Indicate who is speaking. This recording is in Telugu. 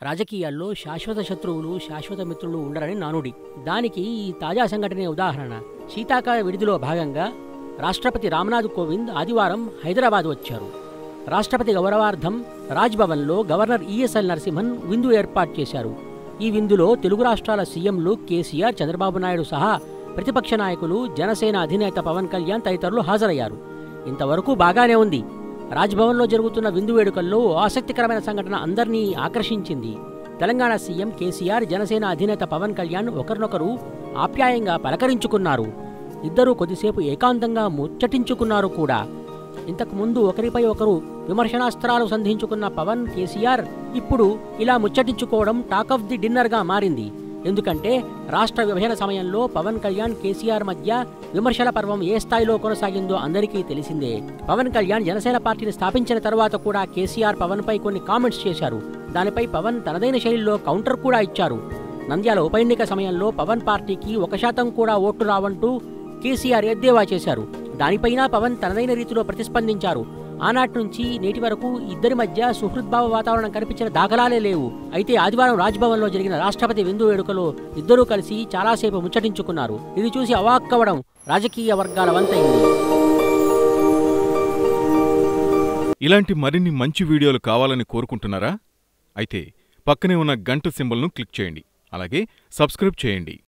Speaker 1: రాజకీయాల్లో శాశ్వత శత్రువులు శాశ్వత మిత్రులు ఉండరని నానుడి దానికి ఈ తాజా సంఘటనే ఉదాహరణ శీతాకాల విడిదిలో భాగంగా రాష్ట్రపతి రామ్నాథ్ కోవింద్ ఆదివారం హైదరాబాద్ వచ్చారు రాష్ట్రపతి గౌరవార్థం రాజ్భవన్లో గవర్నర్ ఈఎస్ఎల్ నరసింహన్ విందు ఏర్పాటు చేశారు ఈ విందులో తెలుగు రాష్ట్రాల సీఎంలు కేసీఆర్ చంద్రబాబు నాయుడు సహా ప్రతిపక్ష నాయకులు జనసేన అధినేత పవన్ కళ్యాణ్ తదితరులు హాజరయ్యారు ఇంతవరకు బాగానే ఉంది రాజ్భవన్లో జరుగుతున్న విందు వేడుకల్లో ఓ ఆసక్తికరమైన సంఘటన అందరినీ ఆకర్షించింది తెలంగాణ సీఎం కేసీఆర్ జనసేన అధినేత పవన్ కళ్యాణ్ ఒకరినొకరు ఆప్యాయంగా పలకరించుకున్నారు ఇద్దరూ కొద్దిసేపు ఏకాంతంగా ముచ్చటించుకున్నారు కూడా ఇంతకు ముందు ఒకరిపై ఒకరు విమర్శనాస్త్రాలు సంధించుకున్న పవన్ కేసీఆర్ ఇప్పుడు ఇలా ముచ్చటించుకోవడం టాక్ ఆఫ్ ది డిన్నర్గా మారింది ఎందుకంటే రాష్ట్ర విభజన సమయంలో పవన్ కళ్యాణ్ కేసీఆర్ మధ్య విమర్శల పర్వం ఏ స్థాయిలో కొనసాగిందో అందరికీ తెలిసిందే పవన్ కళ్యాణ్ జనసేన పార్టీని స్థాపించిన తర్వాత కూడా కేసీఆర్ పవన్ పై కొన్ని కామెంట్స్ చేశారు దానిపై పవన్ తనదైన శైలిలో కౌంటర్ కూడా ఇచ్చారు నంద్యాల ఉప ఎన్నిక సమయంలో పవన్ పార్టీకి ఒక శాతం కూడా ఓట్లు రావంటూ కేసీఆర్ ఎద్దేవా చేశారు దానిపైన పవన్ తనదైన రీతిలో ప్రతిస్పందించారు ఆనాటి నుంచి నేటి వరకు ఇద్దరి మధ్య సుహృద్భావ వాతావరణం కనిపించిన దాఖలాలే లేవు అయితే ఆదివారం రాజ్భవన్లో జరిగిన రాష్ట్రపతి విందు వేడుకలో ఇద్దరూ కలిసి చాలాసేపు ముచ్చటించుకున్నారు ఇది చూసి అవాక్కవడం రాజకీయ వర్గాల వంతైంది
Speaker 2: ఇలాంటి మరిన్ని మంచి వీడియోలు కావాలని కోరుకుంటున్నారా అయితే పక్కనే ఉన్న గంట సింబల్ను క్లిక్ చేయండి అలాగే సబ్స్క్రైబ్ చేయండి